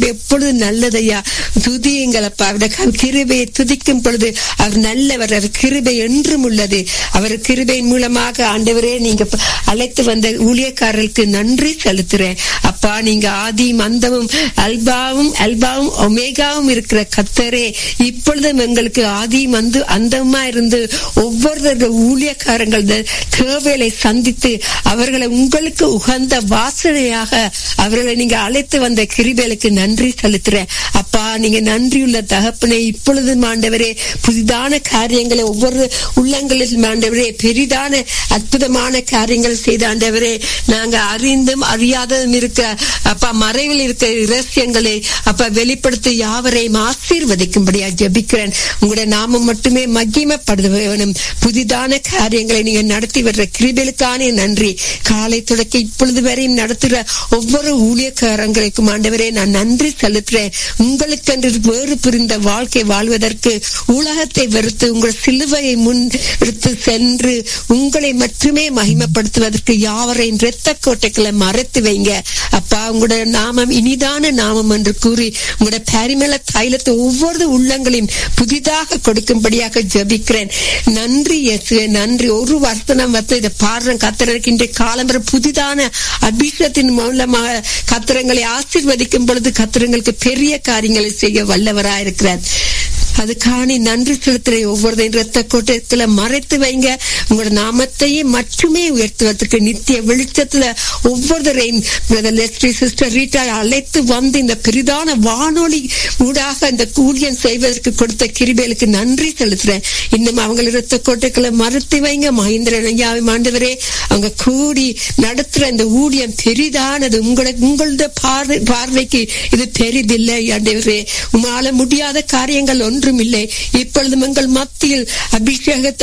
எப்பொழுது நல்லதையா துதியுங்களப்பா அவருடைய க- கிருபையை துதிக்கும் பொழுது அவர் நல்லவர் அவர் கிருபை என்றும் உள்ளது அவர் கிருபையின் மூலமாக ஆண்டவரே நீங்க ப- அழைத்து வந்த ஊழியக்காரர்களுக்கு நன்றி செலுத்துறேன் அப்பா நீங்க ஆதியும் அந்தமும் அல்பாவும் அல்பாவும் ஒமேகாவும் இருக்கிற கத்தரே இப்பொழுதும் எங்களுக்கு ஆதியும் அந்த அந்தமா இருந்து ஒவ்வொரு ஊழியக்காரங்கள் தேவைகளை சந்தித்து அவர்களை உங்களுக்கு உகந்த வாசனையாக அவர்களை நீங்க அழைத்து வந்த கிருபைகளுக்கு நன்றி செலுத்துறேன் அப்பா நீங்க நன்றியுள்ள தகப்பனை இப்பொழுதும் ஆண்டவரே புதிதான காரியங்களை ஒவ்வொரு உள்ளங்களில் ஆண்டவரே பெரிதான அற்புதமான காரியங்கள் செய்த ஆண்டவரே நாங்க அறிந்தும் அறியாததும் இருக்க அப்பா மறைவில் இருக்க ரகசியங்களை அப்பா வெளிப்படுத்தி யாவரையும் ஆசீர்வதிக்கும்படியா ஜெபிக்கிறேன் உங்களுடைய நாமம் மட்டுமே மகிமைப்படுது வேணும் புதிதான காரியங்களை நீங்க நடத்தி வர்ற கிருபைகளுக்கான நன்றி காலை தொடக்க இப்பொழுது வரையும் நடத்துகிற ஒவ்வொரு ஊழியக்காரங்களுக்கும் ஆண்டவரே நான் நன்றி செலுத்துறேன் உங்களுக்கென்று வேறு புரிந்த வாழ்க்கை வாழ்வதற்கு உலகத்தை வெறுத்து உங்கள் சிலுவையை முன் எடுத்து சென்று உங்களை மட்டுமே மகிமைப்படுத்துவதற்கு யாவரையும் இரத்த கோட்டைகளை மறைத்து வைங்க அப்பா உங்களுடைய நாமம் இனிதான நாமம் என்று கூறி உங்களுடைய பரிமள தைலத்தை ஒவ்வொரு உள்ளங்களையும் புதிதாக கொடுக்கும்படியாக ஜெபிக்கிறேன் நன்றி இயேசுவே நன்றி ஒரு வர்த்தனம் வந்து இதை பாடுறேன் கத்திரனுக்கு இன்றைய காலம்பர புதிதான அபிஷேகத்தின் மூலமாக கத்திரங்களை ஆசீர்வதிக்கும் பொழுது கத்திரங்களுக்கு பெரிய காரியங்களை செய்ய வல்லவராயிருக்கிறார் அதுக்காணி நன்றி செலுத்துறேன் ஒவ்வொரு ரத்த கோட்டத்துல மறைத்து வைங்க உங்களோட நாமத்தையே மட்டுமே உயர்த்துவதற்கு நித்திய வெளிச்சத்துல ஒவ்வொருவரையும் brother லெஸ்லி சிஸ்டர் ரீட்டா அழைத்து வந்து இந்த பெரிதான வானொலி ஊடாக இந்த ஊழியம் செய்வதற்கு கொடுத்த கிருபைகளுக்கு நன்றி செலுத்துறேன் இன்னும் அவங்க ரத்த கோட்டைகளை மறைத்து வைங்க மகேந்திரன் ஐயாவை ஆண்டவரே அவங்க கூடி நடத்துற இந்த ஊழியம் பெரிதானது உங்களை உங்களது பார்வை பார்வைக்கு இது பெரிதில்லை ஆண்டவரே உமால முடியாத காரியங்கள் ஒன்றும் இல்லை இப்பொழுதும் எங்கள் மத்தியில் அபிஷேகத்தை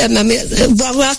உபவாச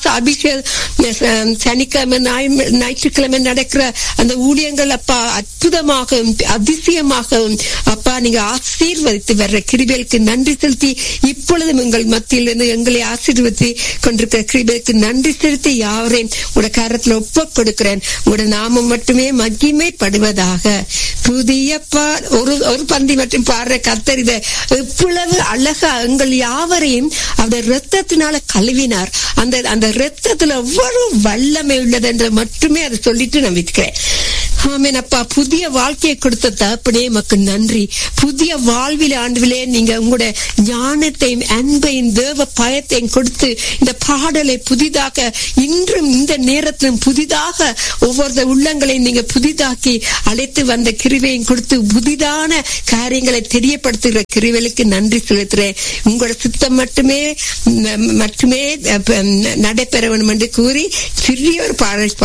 அபிஷேக சனிக்கிழமை ஞாயிறு- ஞாயிற்றுக்கிழமை நடக்கிற அந்த ஊழியங்கள் அப்பா அற்புதமாகவும் அதிசயமாகவும் அப்பா நீங்க ஆசீர்வதித்து வர்ற கிருபைகளுக்கு நன்றி செலுத்தி இப்பொழுதும் எங்கள் மத்தியில் இருந்து எங்களை ஆசீர்வதித்து கொண்டிருக்கிற கிருபைக்கு நன்றி செலுத்தி யாவரையும் உங்களோட கரத்துல ஒப்புக் கொடுக்கிறேன் உங்களோட நாமம் மட்டுமே மகிமைப்படுவதாக புதிய பா ஒரு ஒரு பந்தி மட்டும் பாடுற கத்தர் இதை இவ்வளவு அழகா எங்கள் யாவரையும் அந்த ரத்தத்தினால கழுவினார் அந்த அந்த ரத்தத்துல எவ்வளவு வல்லமை உள்ளது என்று மட்டுமே அதை சொல்லிட்டு நான் விற்கிறேன் ஆமேன் அப்பா புதிய வாழ்க்கையை கொடுத்த தகப்பனே மக்கு நன்றி புதிய வாழ்வில் ஆண்டுவிலே நீங்க உங்களுடைய ஞானத்தையும் அன்பையும் தேவ பயத்தையும் கொடுத்து இந்த பாடலை புதிதாக இன்றும் இந்த நேரத்திலும் புதிதாக ஒவ்வொரு உள்ளங்களையும் நீங்க புதிதாக்கி அழைத்து வந்த கிருவையும் கொடுத்து புதிதான காரியங்களை தெரியப்படுத்துகிற கிருவைகளுக்கு நன்றி செலுத்துறேன் உங்களோட சித்தம் மட்டுமே ம- மட்டுமே அப்ப, நடைபெற வேண்டும் என்று கூறி சிறிய ஒரு பாடல் பாட